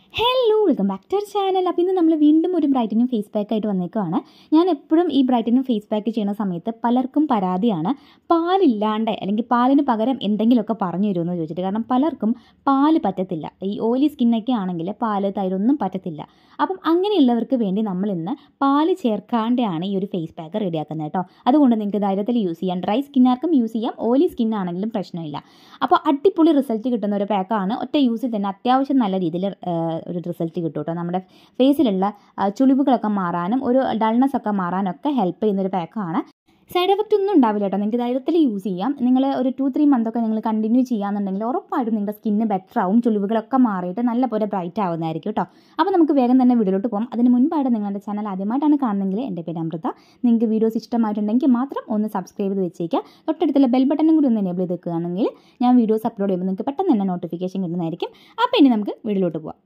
hello welcome back to our channel അപ്പോൾ ഇന്ന് നമ്മൾ വീണ്ടും ഒരു ബ്രൈറ്റനും ഫേസ് പാക്ക് ആയിട്ട് വന്നേക്കുവാണ് ഞാൻ എപ്പോഴും ഈ ബ്രൈറ്റനും ഫേസ് പാക്ക് ചെയ്യുന്ന സമയത്ത് പലർക്കും പരാതിയാണ് പാലില്ലാണ്ട് അല്ലെങ്കിൽ പാലിന് പകരം എന്തെങ്കിലുമൊക്കെ പറഞ്ഞു തരുമെന്ന് ചോദിച്ചിട്ട് കാരണം പലർക്കും പാല് പറ്റത്തില്ല ഈ ഓയിലി സ്കിന്നൊക്കെ ആണെങ്കിൽ പാല് തൈരൊന്നും പറ്റത്തില്ല അപ്പം അങ്ങനെയുള്ളവർക്ക് വേണ്ടി നമ്മൾ ഇന്ന് പാല് ചേർക്കാണ്ടാണ് ഈ ഒരു ഫേസ് പാക്ക് റെഡിയാക്കുന്നത് കേട്ടോ അതുകൊണ്ട് നിങ്ങൾക്ക് ധൈര്യത്തിൽ യൂസ് ചെയ്യാം ഡ്രൈ സ്കിന്നാർക്കും യൂസ് ചെയ്യാം ഓയിലി സ്കിൻ ആണെങ്കിലും പ്രശ്നമില്ല അപ്പോൾ അടിപൊളി റിസൾട്ട് കിട്ടുന്ന ഒരു പാക്കാണ് ഒറ്റ യൂസിൽ തന്നെ അത്യാവശ്യം നല്ല രീതിയിൽ ഒരു റിസൾട്ട് കിട്ടും കേട്ടോ നമ്മുടെ ഫേസിലുള്ള ആ, ചുളിവുകളൊക്കെ മാറാനും ഒരു ഡൾനെസ് ഒക്കെ മാറാനൊക്കെ ഹെൽപ്പ് ചെയ്യുന്ന ഒരു പാക്കാണ് സൈഡ് എഫക്റ്റ് ഒന്നും ഉണ്ടാവില്ല കേട്ടോ നിങ്ങൾക്ക് ധൈര്യത്തിൽ യൂസ് ചെയ്യാം നിങ്ങൾ ഒരു ടു ത്രീ മന്ത് ഒക്കെ നിങ്ങൾ കണ്ടിന്യൂ ചെയ്യാന്നുണ്ടെങ്കിൽ ഉറപ്പായിട്ടും നിങ്ങളുടെ സ്കിന്ന് ബെറ്റർ ആവും ചുളിവുകളൊക്കെ മാറിയിട്ട് നല്ല പോലെ ബ്രൈറ്റ് ആവുന്നതായിരിക്കും കേട്ടോ അപ്പോൾ നമുക്ക് വേഗം തന്നെ വീഡിയോയിലോട്ട് പോകാം അതിന് മുൻപായിട്ട് നിങ്ങളുടെ ചാനൽ ആദ്യമായിട്ടാണ് കാണുന്നതെങ്കിൽ എൻ്റെ പേര് അമൃത നിങ്ങൾക്ക് വീഡിയോസ് ഇഷ്ടമായിട്ടുണ്ടെങ്കിൽ മാത്രം ഒന്ന് സബ്സ്ക്രൈബ് ചെയ്ത് വെച്ചേക്കുക തൊട്ടടുത്തുള്ള ബെൽ ബട്ടണും കൂടി ഒന്ന് എനേബിൾ ചെയ്ത് വെക്കുകയാണെങ്കിൽ ഞാൻ വീഡിയോസ് അപ്ലോഡ് ചെയ്യുമ്പോൾ നിങ്ങൾക്ക് പെട്ടെന്ന് തന്നെ നോട്ടിഫിക്കേഷൻ കിട്ടുന്നതായിരിക്കും അപ്പോൾ ഇനി നമുക്ക് വീഡിയോയിലോട്ട് പോകാം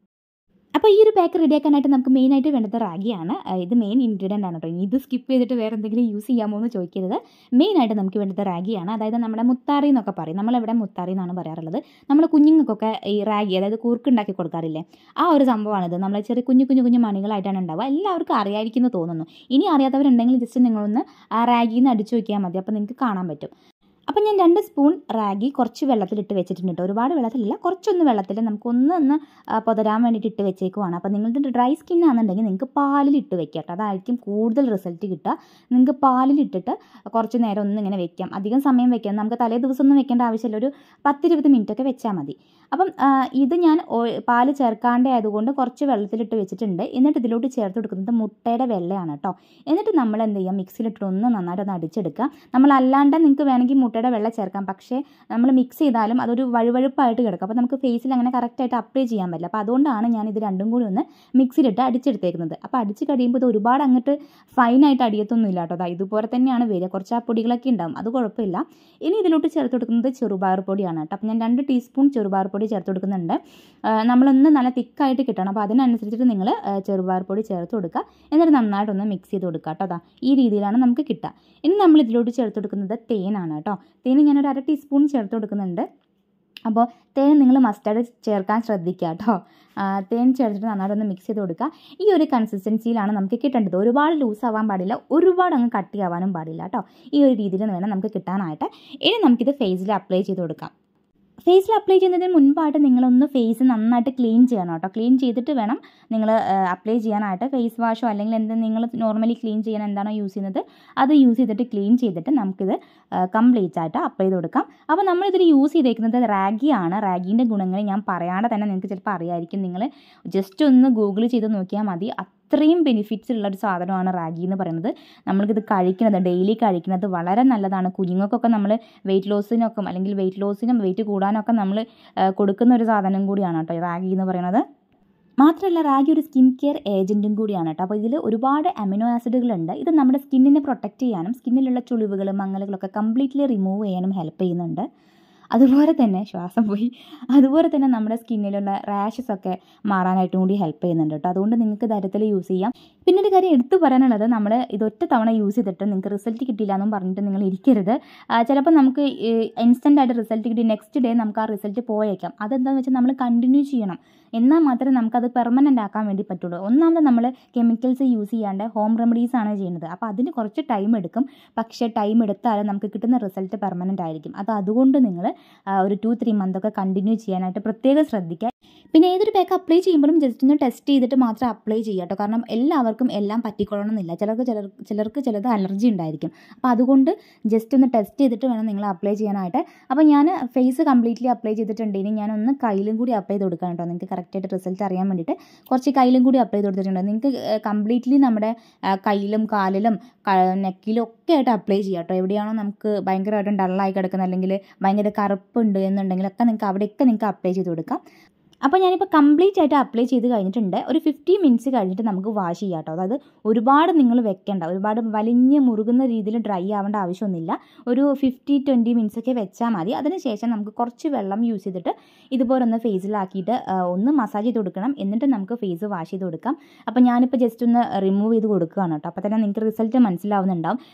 അപ്പോൾ ഈ ഒരു പാക്ക് റെഡിയാക്കാനായിട്ട് നമുക്ക് മെയിനായിട്ട് വേണ്ടത് റാഗിയാണ് ആ, ഇത് മെയിൻ ഇൻഗ്രീഡിയൻ്റ് ആണ് കേട്ടോ ഇനി ഇത് സ്കിപ്പ് ചെയ്തിട്ട് വേറെ എന്തെങ്കിലും യൂസ് ചെയ്യാമോ എന്ന് ചോദിക്കരുത് മെയിനായിട്ട് നമുക്ക് വേണ്ടത് റാഗിയാണ് അതായത് നമ്മുടെ മുത്താറി എന്നൊക്കെ പറയും നമ്മളിവിടെ മുത്താറി എന്നാണ് പറയാറുള്ളത് നമ്മൾ കുഞ്ഞുങ്ങൾക്കൊക്കെ ഈ റാഗി അതായത് കൂർക്കുണ്ടാക്കി കൊടുക്കാറില്ലേ ആ ഒരു സംഭവമാണിത് നമ്മൾ ചെറിയ കുഞ്ഞു കുഞ്ഞു കുഞ്ഞു മണികളായിട്ടാണ് ഉണ്ടാവുക എല്ലാവർക്കും അറിയായിരിക്കുമെന്ന് തോന്നുന്നു ഇനി അറിയാത്തവരുണ്ടെങ്കിൽ ജസ്റ്റ് നിങ്ങളൊന്ന് ആ റാഗിയിൽ നിന്ന് അടിച്ചു നോക്കിയാൽ മതി അപ്പോൾ നിങ്ങൾക്ക് കാണാൻ പറ്റും അപ്പം ഞാൻ രണ്ട് സ്പൂൺ റാഗി കുറച്ച് വെള്ളത്തിലിട്ട് വെച്ചിട്ടുണ്ട് കേട്ടോ ഒരുപാട് വെള്ളത്തിലില്ല കുറച്ചൊന്ന് വെള്ളത്തിൽ നമുക്കൊന്ന് ഒന്ന് ആ, പൊതരാൻ വേണ്ടിയിട്ട് ഇട്ട് വെച്ചേക്കുവാണ് അപ്പോൾ നിങ്ങളുടെ ഡ്രൈ സ്കിൻ ആണെന്നുണ്ടെങ്കിൽ നിങ്ങൾക്ക് പാലിൽ ഇട്ട് വെക്കാം കേട്ടോ അതായിരിക്കും കൂടുതൽ റിസൾട്ട് കിട്ടുക നിങ്ങൾക്ക് പാലിലിട്ടിട്ട് കുറച്ച് നേരം ഒന്ന് ഇങ്ങനെ വെക്കാം അധികം സമയം വെക്കാം നമുക്ക് തലേ ദിവസം ഒന്നും വെക്കേണ്ട ആവശ്യമില്ല ഒരു പത്തിരുപത് മിനിറ്റ് ഒക്കെ വെച്ചാൽ മതി അപ്പം ആ, ഇത് ഞാൻ ഓ- പാല് ചേർക്കാണ്ട് ആയതുകൊണ്ട് കുറച്ച് വെള്ളത്തിലിട്ട് വെച്ചിട്ടുണ്ട് എന്നിട്ട് ഇതിലോട്ട് ചേർത്ത് കൊടുക്കുന്നത് മുട്ടയുടെ വെള്ളയാണ് കേട്ടോ എന്നിട്ട് നമ്മൾ എന്ത് ചെയ്യുക മിക്സിയിലിട്ട് ഒന്ന് നന്നായിട്ട് ഒന്ന് അടിച്ചെടുക്കുക നമ്മൾ അല്ലാണ്ട് നിങ്ങൾക്ക് വേണമെങ്കിൽ മുട്ടയുടെ വെള്ളം ചേർക്കാം പക്ഷേ നമ്മൾ മിക്സ് ചെയ്താലും അതൊരു വഴുവഴുപ്പായിട്ട് കിടക്കും അപ്പോൾ നമുക്ക് ഫേസിൽ അങ്ങനെ കറക്റ്റായിട്ട് അപ്ലൈ ചെയ്യാൻ പറ്റില്ല അപ്പോൾ അതുകൊണ്ടാണ് ഞാൻ ഇത് രണ്ടും കൂടി ഒന്ന് മിക്സിയിലിട്ട് അടിച്ചെടുത്തേക്കുന്നത് അപ്പോൾ അടിച്ച് കഴിയുമ്പോൾ ഇത് ഒരുപാട് അങ്ങോട്ട് ഫൈനായിട്ട് അടിയത്തൊന്നുമില്ല കേട്ടോ അതാ ഇതുപോലെ തന്നെയാണ് വരിക കുറച്ച് ആ പൊടികളൊക്കെ ഉണ്ടാവും അത് കുഴപ്പമില്ല ഇനി ഇതിലോട്ട് ചേർത്ത് കൊടുക്കുന്നത് ചെറുപയർ പൊടിയാണ് കേട്ടോ അപ്പോൾ ഞാൻ രണ്ട് ടീസ്പൂൺ ചെറുപയർ പൊടി ചേർത്ത് കൊടുക്കുന്നുണ്ട് ആ, നമ്മളൊന്ന് നല്ല തിക്കായിട്ട് കിട്ടണം അപ്പോൾ അതിനനുസരിച്ചിട്ട് നിങ്ങൾ ചെറുപയർ പൊടി ചേർത്ത് കൊടുക്കുക എന്നിട്ട് നന്നായിട്ടൊന്ന് മിക്സ് ചെയ്ത് കൊടുക്കുക കേട്ടോ അതാ ഈ രീതിയിലാണ് നമുക്ക് കിട്ടുക ഇനി നമ്മൾ ഇതിലോട്ട് ചേർത്ത് കൊടുക്കുന്നത് തേനാണ് കേട്ടോ തേൻ ഞാനൊരു അര ടീസ്പൂൺ ചേർത്ത് കൊടുക്കുന്നുണ്ട് അപ്പോൾ തേൻ നിങ്ങൾ മസ്റ്റാർഡ് ചേർക്കാൻ ശ്രദ്ധിക്കുക കേട്ടോ ആ, തേൻ ചേർത്തിട്ട് നന്നായിട്ടൊന്ന് മിക്സ് ചെയ്ത് കൊടുക്കുക ഈ ഒരു കൺസിസ്റ്റൻസിയിലാണ് നമുക്ക് കിട്ടേണ്ടത് ഒരുപാട് ലൂസ് ആവാൻ പാടില്ല ഒരുപാട് അങ്ങ് കട്ടിയാവാനും പാടില്ല കേട്ടോ ഈ ഒരു രീതിയിൽ വേണം നമുക്ക് കിട്ടാനായിട്ട് ഇനി നമുക്കിത് ഫേസിൽ അപ്ലൈ ചെയ്ത് കൊടുക്കാം ഫേസിൽ അപ്ലൈ ചെയ്യുന്നതിന് മുൻപായിട്ട് നിങ്ങളൊന്ന് ഫേസ് നന്നായിട്ട് ക്ലീൻ ചെയ്യണം കേട്ടോ ക്ലീൻ ചെയ്തിട്ട് വേണം നിങ്ങൾ അപ്ലൈ ചെയ്യാനായിട്ട് ഫേസ് വാഷോ അല്ലെങ്കിൽ എന്ത് നിങ്ങൾ നോർമലി ക്ലീൻ ചെയ്യാൻ എന്താണോ യൂസ് ചെയ്യുന്നത് അത് യൂസ് ചെയ്തിട്ട് ക്ലീൻ ചെയ്തിട്ട് നമുക്കിത് കംപ്ലീറ്റ് ആയിട്ട് അപ്ലൈ ചെയ്ത് കൊടുക്കാം അപ്പോൾ നമ്മളിതിൽ യൂസ് ചെയ്തേക്കുന്നത് റാഗിയാണ് റാഗീൻ്റെ ഗുണങ്ങൾ ഞാൻ പറയാതെ തന്നെ നിങ്ങൾക്ക് ചിലപ്പോൾ അറിയായിരിക്കും നിങ്ങൾ ജസ്റ്റ് ഒന്ന് ഗൂഗിൾ ചെയ്ത് നോക്കിയാൽ മതി അത്രയും ബെനിഫിറ്റ്സ് ഉള്ള ഒരു സാധനമാണ് റാഗി എന്ന് പറയുന്നത് നമ്മൾക്കിത് കഴിക്കുന്നത് ഡെയിലി കഴിക്കുന്നത് വളരെ നല്ലതാണ് കുഞ്ഞുങ്ങൾക്കൊക്കെ നമ്മൾ വെയിറ്റ് ലോസിനൊക്കെ അല്ലെങ്കിൽ വെയിറ്റ് ലോസിനും വെയിറ്റ് കൂടാനൊക്കെ നമ്മൾ കൊടുക്കുന്ന ഒരു സാധനം കൂടിയാണ് കേട്ടോ ഈ റാഗി എന്ന് പറയുന്നത് മാത്രമല്ല റാഗി ഒരു സ്കിൻ കെയർ ഏജൻറ്റും കൂടിയാണ് കേട്ടോ അപ്പോൾ ഇതിൽ ഒരുപാട് അമിനോ ആസിഡുകളുണ്ട് ഇത് നമ്മുടെ സ്കിന്നിനെ പ്രൊട്ടക്റ്റ് ചെയ്യാനും സ്കിന്നിലുള്ള ചുളിവുകൾ മങ്ങലുകളൊക്കെ കംപ്ലീറ്റ്ലി റിമൂവ് ചെയ്യാനും ഹെൽപ്പ് ചെയ്യുന്നുണ്ട് അതുപോലെ തന്നെ ശ്വാസം പോയി അതുപോലെ തന്നെ നമ്മുടെ സ്കിന്നിലുള്ള റാഷസ് ഒക്കെ മാറാനായിട്ടും കൂടി ഹെൽപ്പ് ചെയ്യുന്നുണ്ട് കേട്ടോ അതുകൊണ്ട് നിങ്ങൾക്ക് ധൈര്യത്തിൽ യൂസ് ചെയ്യാം പിന്നെ ഒരു കാര്യം എടുത്തു പറയാനുള്ളത് നമ്മൾ ഇതൊറ്റ തവണ യൂസ് ചെയ്തിട്ട് നിങ്ങൾക്ക് റിസൾട്ട് കിട്ടിയില്ല എന്നും പറഞ്ഞിട്ട് നിങ്ങൾ ഇരിക്കരുത് ആ, ചിലപ്പോൾ നമുക്ക് ഇൻസ്റ്റൻ്റ് ആയിട്ട് റിസൾട്ട് കിട്ടി നെക്സ്റ്റ് ഡേ നമുക്ക് ആ റിസൾട്ട് പോയേക്കാം അതെന്താണെന്ന് വെച്ചാൽ നമ്മൾ കണ്ടിന്യൂ ചെയ്യണം എന്നാൽ മാത്രമേ നമുക്കത് പെർമനൻ്റ് ആക്കാൻ വേണ്ടി പറ്റുള്ളൂ ഒന്നാമത് നമ്മൾ കെമിക്കൽസ് യൂസ് ചെയ്യാണ്ട് ഹോം റെമഡീസ് ആണ് ചെയ്യുന്നത് അപ്പോൾ അതിന് കുറച്ച് ടൈം എടുക്കും പക്ഷേ ടൈം എടുത്താലും നമുക്ക് കിട്ടുന്ന റിസൾട്ട് പെർമനൻ്റ് ആയിരിക്കും അത് അതുകൊണ്ട് നിങ്ങൾ ഒരു ടു ത്രീ മന്ത് ഒക്കെ കണ്ടിന്യൂ ചെയ്യാനായിട്ട് പ്രത്യേകം ശ്രദ്ധിക്കുക പിന്നെ ഏതൊരു പാക്ക് അപ്ലൈ ചെയ്യുമ്പോഴും ജസ്റ്റ് ഒന്ന് ടെസ്റ്റ് ചെയ്തിട്ട് മാത്രം അപ്ലൈ ചെയ്യുക കേട്ടോ കാരണം എല്ലാവർക്കും എല്ലാം പറ്റിക്കൊള്ളണമെന്നില്ല ചിലർക്ക് ചിലർ ചിലർക്ക് ചിലത് അലർജി ഉണ്ടായിരിക്കും അപ്പോൾ അതുകൊണ്ട് ജസ്റ്റ് ഒന്ന് ടെസ്റ്റ് ചെയ്തിട്ട് വേണം നിങ്ങൾ അപ്ലൈ ചെയ്യാനായിട്ട് അപ്പോൾ ഞാൻ ഫേസ് കംപ്ലീറ്റ്ലി അപ്ലൈ ചെയ്തിട്ടുണ്ടെങ്കിൽ ഞാൻ ഒന്ന് കയ്യിലും കൂടി അപ്ലൈ ചെയ്ത് കൊടുക്കാം കേട്ടോ നിങ്ങൾക്ക് കറക്റ്റായിട്ട് റിസൾട്ട് അറിയാൻ വേണ്ടിയിട്ട് കുറച്ച് കയ്യിലും കൂടി അപ്ലൈ ചെയ്ത് കൊടുത്തിട്ടുണ്ട് നിങ്ങൾക്ക് കംപ്ലീറ്റ്ലി നമ്മുടെ ആ, കയ്യിലും കാലിലും നെക്കിലും ഒക്കെ ആയിട്ട് അപ്ലൈ ചെയ്യാം കേട്ടോ എവിടെയാണോ നമുക്ക് ഭയങ്കരമായിട്ടും ഡള്ളായി കിടക്കുന്നത് അല്ലെങ്കിൽ ഭയങ്കര കറുപ്പുണ്ട് എന്നുണ്ടെങ്കിലൊക്കെ നിങ്ങൾക്ക് അവിടെയൊക്കെ നിങ്ങൾക്ക് അപ്ലൈ ചെയ്ത് കൊടുക്കാം അപ്പോൾ ഞാനിപ്പോൾ കംപ്ലീറ്റ് ആയിട്ട് അപ്ലൈ ചെയ്ത് കഴിഞ്ഞിട്ടുണ്ട് ഒരു ഫിഫ്റ്റി മിനിറ്റ്സ് കഴിഞ്ഞിട്ട് നമുക്ക് വാഷ് ചെയ്യാം കേട്ടോ അതായത് ഒരുപാട് നിങ്ങൾ വെക്കേണ്ട ഒരുപാട് വലിഞ്ഞ് മുറുകുന്ന രീതിയിൽ ഡ്രൈ ആവേണ്ട ആവശ്യമൊന്നുമില്ല ഒരു ഫിഫ്റ്റി ട്വൻറ്റി മിനിറ്റ്സ് ഒക്കെ വെച്ചാൽ മതി അതിനുശേഷം നമുക്ക് കുറച്ച് വെള്ളം യൂസ് ചെയ്തിട്ട് ഇതുപോലെ ഒന്ന് ഫേസിലാക്കിയിട്ട് ആ, ഒന്ന് മസാജ് ചെയ്ത് കൊടുക്കണം എന്നിട്ട് നമുക്ക് ഫേസ് വാഷ് ചെയ്ത് കൊടുക്കാം അപ്പോൾ ഞാനിപ്പോൾ ജസ്റ്റ് ഒന്ന് റിമൂവ് ചെയ്ത് കൊടുക്കുകയാണ് കേട്ടോ അപ്പോൾ തന്നെ നിങ്ങൾക്ക് റിസൾട്ട് മനസ്സിലാവുന്നുണ്ടാവും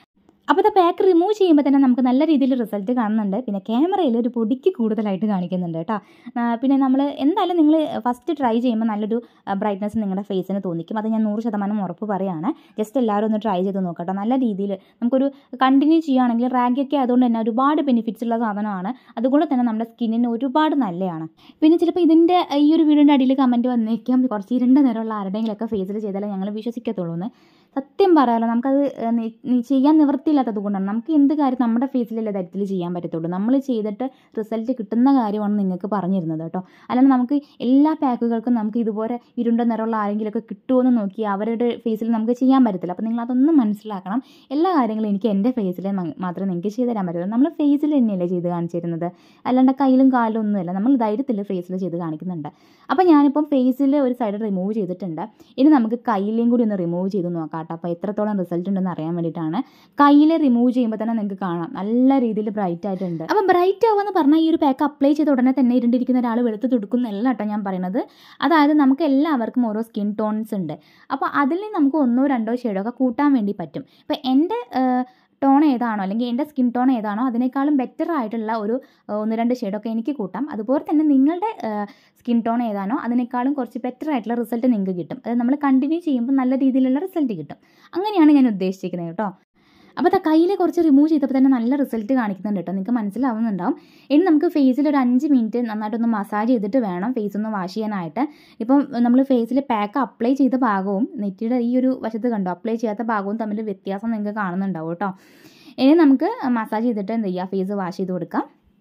അപ്പോൾ ഇത് പാക്ക് റിമൂവ് ചെയ്യുമ്പോൾ തന്നെ നമുക്ക് നല്ല രീതിയിൽ റിസൾട്ട് കാണുന്നുണ്ട് പിന്നെ ക്യാമറയിൽ ഒരു പൊടിക്ക് കൂടുതലായിട്ട് കാണിക്കുന്നുണ്ട് കേട്ടോ ആ, പിന്നെ നമ്മൾ എന്തായാലും നിങ്ങൾ ഫസ്റ്റ് ട്രൈ ചെയ്യുമ്പോൾ നല്ലൊരു ബ്രൈറ്റ്നസ് നിങ്ങളുടെ ഫേസിന് തോന്നിക്കും അത് ഞാൻ നൂറ് ശതമാനം ഉറപ്പ് പറയുകയാണ് ജസ്റ്റ് എല്ലാവരും ഒന്ന് ട്രൈ ചെയ്ത് നോക്കട്ടോ നല്ല രീതിയിൽ നമുക്കൊരു കണ്ടിന്യൂ ചെയ്യുകയാണെങ്കിൽ റാഗൊക്കെ ആയതുകൊണ്ട് തന്നെ ഒരുപാട് ബെനിഫിറ്റ്സ് ഉള്ള സാധനമാണ് അതുകൊണ്ട് തന്നെ നമ്മുടെ സ്കിന്നിന് ഒരുപാട് നല്ലതാണ് പിന്നെ ചിലപ്പോൾ ഇതിൻ്റെ ഈ ഒരു വീഡിയോൻ്റെ അടിയിൽ കമൻറ്റ് വന്നേക്കാം കുറച്ച് ഇരുണ്ട നിറമുള്ള ആരുടെയെങ്കിലൊക്കെ ഫേസിൽ ചെയ്താലേ ഞങ്ങൾ വിശ്വസിക്കത്തുള്ളൂ എന്ന് സത്യം പറയാലോ നമുക്കത് ഏഹ്, നി- നി- ചെയ്യാൻ നിവൃത്തിയില്ലാത്തത് കൊണ്ടാണ് നമുക്ക് എന്ത് കാര്യം നമ്മുടെ ഫേസിലല്ലേ ധരിത്തിൽ ചെയ്യാൻ പറ്റത്തുള്ളൂ നമ്മൾ ചെയ്തിട്ട് റിസൾട്ട് കിട്ടുന്ന കാര്യമാണ് നിങ്ങൾക്ക് പറഞ്ഞിരുന്നത് കേട്ടോ അല്ലാണ്ട് നമുക്ക് എല്ലാ പാക്കുകൾക്കും നമുക്ക് ഇതുപോലെ ഇരുണ്ട നിറമുള്ള ആരെങ്കിലുമൊക്കെ കിട്ടുമോ നോക്കി അവരുടെ ഫേസിൽ നമുക്ക് ചെയ്യാൻ പറ്റത്തില്ല അപ്പോൾ നിങ്ങൾ അതൊന്നും മനസ്സിലാക്കണം എല്ലാ കാര്യങ്ങളും എനിക്ക് എൻ്റെ ഫേസിൽ മാത്രമേ നിങ്ങൾക്ക് ചെയ്തു തരാൻ പറ്റുള്ളൂ നമ്മൾ ഫേസിൽ തന്നെയല്ലേ ചെയ്ത് കാണിച്ചിരുന്നത് അല്ലാണ്ട് കയ്യിലും കാലിലും ഒന്നുമില്ല നമ്മൾ ധൈര്യത്തിൽ ഫേസിൽ ചെയ്ത് കാണിക്കുന്നുണ്ട് അപ്പോൾ ഞാനിപ്പം ഫേസിൽ ഒരു സൈഡ് റിമൂവ് ചെയ്തിട്ടുണ്ട് ഇനി നമുക്ക് കയ്യിലേയും കൂടി ഒന്ന് റിമൂവ് ചെയ്ത് നോക്കാം കേട്ടോ അപ്പോൾ എത്രത്തോളം റിസൾട്ട് ഉണ്ടെന്ന് അറിയാൻ വേണ്ടിയിട്ടാണ് കയ്യിൽ റിമൂവ് ചെയ്യുമ്പോൾ തന്നെ നിങ്ങൾക്ക് കാണാം നല്ല രീതിയിൽ ബ്രൈറ്റ് ആയിട്ടുണ്ട് അപ്പം ബ്രൈറ്റ് ആവുമെന്ന് പറഞ്ഞാൽ ഈ ഒരു പാക്ക് അപ്ലൈ ചെയ്ത ഉടനെ തന്നെ ഇരുണ്ടിരിക്കുന്ന ഒരാൾ വെളുത്ത് തുടുക്കുന്നല്ല കേട്ടോ ഞാൻ പറയുന്നത് അതായത് നമുക്ക് എല്ലാവർക്കും ഓരോ സ്കിൻ ടോൺസ് ഉണ്ട് അപ്പോൾ അതിൽ നമുക്ക് ഒന്നോ രണ്ടോ ഷെയ്ഡൊക്കെ കൂട്ടാൻ വേണ്ടി പറ്റും ഇപ്പോൾ എൻ്റെ ടോൺ ഏതാണോ അല്ലെങ്കിൽ എൻ്റെ സ്കിൻ ടോൺ ഏതാണോ അതിനേക്കാളും ബെറ്റർ ആയിട്ടുള്ള ഒരു ആ, ഒന്ന് രണ്ട് ഷെയ്ഡൊക്കെ എനിക്ക് കൂട്ടാം അതുപോലെ തന്നെ നിങ്ങളുടെ സ്കിൻ ടോൺ ഏതാണോ അതിനേക്കാളും കുറച്ച് ബെറ്റർ ആയിട്ടുള്ള റിസൾട്ട് നിങ്ങൾക്ക് കിട്ടും അത് നമ്മൾ കണ്ടിന്യൂ ചെയ്യുമ്പോൾ നല്ല രീതിയിലുള്ള റിസൾട്ട് കിട്ടും അങ്ങനെയാണ് ഞാൻ ഉദ്ദേശിച്ചിരിക്കുന്നത് കേട്ടോ അപ്പോൾ ആ കയ്യിൽ കുറച്ച് റിമൂവ് ചെയ്തപ്പോൾ തന്നെ നല്ല റിസൾട്ട് കാണിക്കുന്നുണ്ട് കേട്ടോ നിങ്ങൾക്ക് മനസ്സിലാവുന്നുണ്ടാവും ഇനി നമുക്ക് ഫേസിൽ ഒരു അഞ്ച് മിനിറ്റ് നന്നായിട്ടൊന്ന് മസാജ് ചെയ്തിട്ട് വേണം ഫേസ് ഒന്ന് വാഷ് ചെയ്യാനായിട്ട് ഇപ്പം നമ്മൾ ഫേസിൽ പാക്ക് അപ്ലൈ ചെയ്ത ഭാഗവും നെറ്റിയുടെ ഈ ഒരു വശത്ത് കണ്ടോ അപ്ലൈ ചെയ്യാത്ത ഭാഗവും തമ്മിൽ വ്യത്യാസം നിങ്ങൾക്ക് കാണുന്നുണ്ടാവും കേട്ടോ ഇനി നമുക്ക് മസാജ് ചെയ്തിട്ട് എന്ത് ചെയ്യുക ഫേസ് വാഷ് ചെയ്ത് കൊടുക്കാം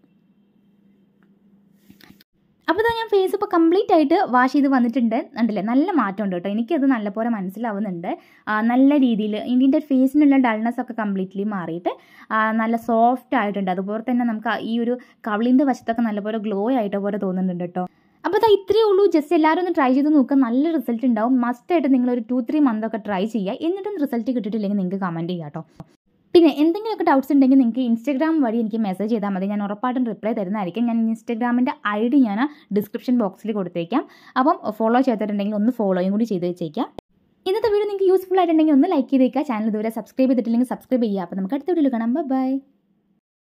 അപ്പോൾ ഇതാ ഞാൻ ഫേസ് ഇപ്പോൾ കംപ്ലീറ്റ് ആയിട്ട് വാഷ് ചെയ്ത് വന്നിട്ടുണ്ട് ഉണ്ടല്ലേ നല്ല മാറ്റമുണ്ട് കേട്ടോ എനിക്കത് നല്ലപോലെ മനസ്സിലാവുന്നുണ്ട് ആ, നല്ല രീതിയിൽ ഇതിൻ്റെ ഫേസിനുള്ള ഡൾനെസ് ഒക്കെ കംപ്ലീറ്റ്ലി മാറിയിട്ട് ആ, നല്ല സോഫ്റ്റ് ആയിട്ടുണ്ട് അതുപോലെ തന്നെ നമുക്ക് ആ ഈ ഒരു കവിളിൻ്റെ വശത്തൊക്കെ നല്ലപോലെ ഗ്ലോ ആയിട്ട് പോലെ തോന്നുന്നുണ്ട് കേട്ടോ അപ്പോൾ ഇതാ ഇത്രയേ ഉള്ളൂ ജസ്റ്റ് എല്ലാവരും ഒന്ന് ട്രൈ ചെയ്ത് നോക്കുക നല്ല റിസൾട്ട് ഉണ്ടാവും മസ്റ്റായിട്ട് നിങ്ങൾ ഒരു ടു ത്രീ മന്ത് ഒക്കെ ട്രൈ ചെയ്യുക എന്നിട്ടും റിസൾട്ട് കിട്ടിയിട്ടില്ലെങ്കിൽ നിങ്ങൾക്ക് കമൻറ്റ് ചെയ്യാം കേട്ടോ പിന്നെ എന്തെങ്കിലുമൊക്കെ ഡൗട്ട്സ് ഉണ്ടെങ്കിൽ നിങ്ങൾക്ക് ഇൻസ്റ്റാഗ്രാം വഴി എനിക്ക് മെസ്സേജ് ചെയ്താൽ മതി ഞാൻ ഉറപ്പായിട്ടും റിപ്ലൈ തരുന്നതായിരിക്കും ഞാൻ ഇൻസ്റ്റാഗ്രാമിൻ്റെ ഐ ഡി ഞാൻ ഡിസ്ക്രിപ്ഷൻ ബോക്സിൽ കൊടുത്തേക്കാം അപ്പം ഫോളോ ചെയ്തിട്ടുണ്ടെങ്കിൽ ഒന്ന് ഫോളോയും കൂടി ചെയ്ത് വെച്ചേക്കാം ഇന്നത്തെ വീഡിയോ നിങ്ങൾക്ക് യൂസ്ഫുൾ ആയിട്ടുണ്ടെങ്കിൽ ഒന്ന് ലൈക്ക് ചെയ്തേക്കുക ചാനൽ ഇതുവരെ സബ്സ്ക്രൈബ് ചെയ്തിട്ടില്ലെങ്കിൽ സബ്സ്ക്രൈബ് ചെയ്യുക അപ്പോൾ നമുക്ക് അടുത്ത വീഡിയോയിൽ കാണാം ബൈ